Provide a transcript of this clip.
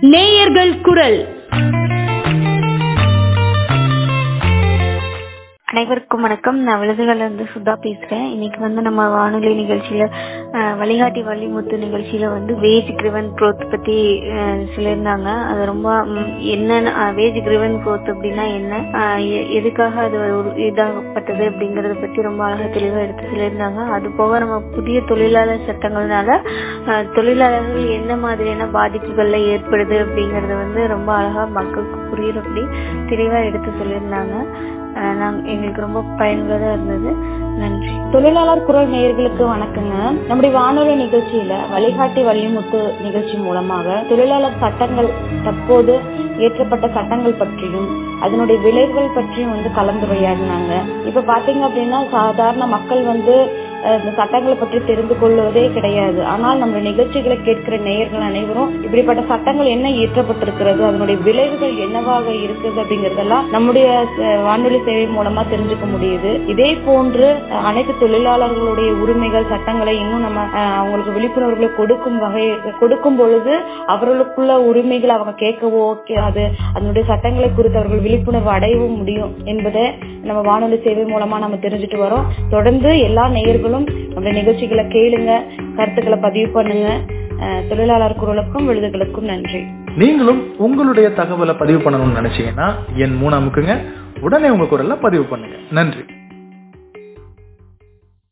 நேயர்கள் குரல் அனைவருக்கும் வணக்கம் நான் விழுதுகள்ல இருந்து சுதா பேசுறேன் இன்னைக்கு வந்து நம்ம வானொலி நிகழ்ச்சியில அஹ், வழிகாட்டி வள்ளிமுத்து நிகழ்ச்சியில வந்து வேஜ் கிரிவன் growth பத்தி அஹ், சொல்லியிருந்தாங்க அது ரொம்ப ம், என்னன்னு வேஜ் கிரிவன் growth அப்படின்னா என்ன அஹ், எ- எதுக்காக அது ஒரு இதாகப்பட்டது அப்படிங்கறத பத்தி ரொம்ப அழகா தெளிவா எடுத்து சொல்லியிருந்தாங்க அது போக நம்ம புதிய தொழிலாளர் சட்டங்கள்னால அஹ், தொழிலாளர்கள் என்ன மாதிரியான பாதிப்புகள்ல ஏற்படுது அப்படிங்கறத வந்து ரொம்ப அழகா மக்களுக்கு புரியுறபடி தெளிவா எடுத்து சொல்லியிருந்தாங்க அஹ் நாங்க எங்களுக்கு ரொம்ப பயனுள்ளதா இருந்தது நன்றி தொழிலாளர் குரல் நேயர்களுக்கு வணக்கங்க நம்முடைய வானொலி நிகழ்ச்சியில வழிகாட்டி வள்ளிமுத்து நிகழ்ச்சி மூலமாக தொழிலாளர் சட்டங்கள் தற்போது இயற்றப்பட்ட சட்டங்கள் பற்றியும் அதனுடைய விளைவுகள் பற்றியும் வந்து கலந்துரையாடினாங்க இப்ப பாத்தீங்க அப்படின்னா சாதாரண மக்கள் வந்து அஹ், இந்த சட்டங்களை பற்றி தெரிந்து கொள்வதே கிடையாது ஆனால் நம்ம நிகழ்ச்சிகளை கேட்கிற நேயர்கள் அனைவரும் இப்படிப்பட்ட சட்டங்கள் என்ன இயற்றப்பட்டிருக்கிறது அதனுடைய விளைவுகள் என்னவாக இருக்குது அப்படிங்கறதெல்லாம் நம்முடைய அஹ், வானொலி சேவை மூலமா தெரிஞ்சுக்க முடியுது இதே போன்று அஹ், அனைத்து தொழிலாளர்களுடைய உரிமைகள் சட்டங்களை இன்னும் நம்ம அஹ், அவங்களுக்கு விழிப்புணர்வுகளை கொடுக்கும் வகை கொடுக்கும் பொழுது அவர்களுக்குள்ள உரிமைகள் அவங்க கேட்கவோ கே- அது அதனுடைய சட்டங்களை குறித்து அவர்கள் விழிப்புணர்வு அடையவும் முடியும் என்பதை நம்ம வானொலி சேவை மூலமா நம்ம தெரிஞ்சுட்டு வரோம் தொடர்ந்து எல்லா நேயர்களும் நம்ம நிகழ்ச்சிகளை கேளுங்க கருத்துக்களை பதிவு பண்ணுங்க அஹ், தொழிலாளர் குரலுக்கும் விழுதுகளுக்கும் நன்றி நீங்களும் உங்களுடைய தகவலை பதிவு பண்ணணும்னு நினைச்சீங்கன்னா என் மூணாமுக்குங்க உடனே உங்க குரல்ல பதிவு பண்ணுங்க நன்றி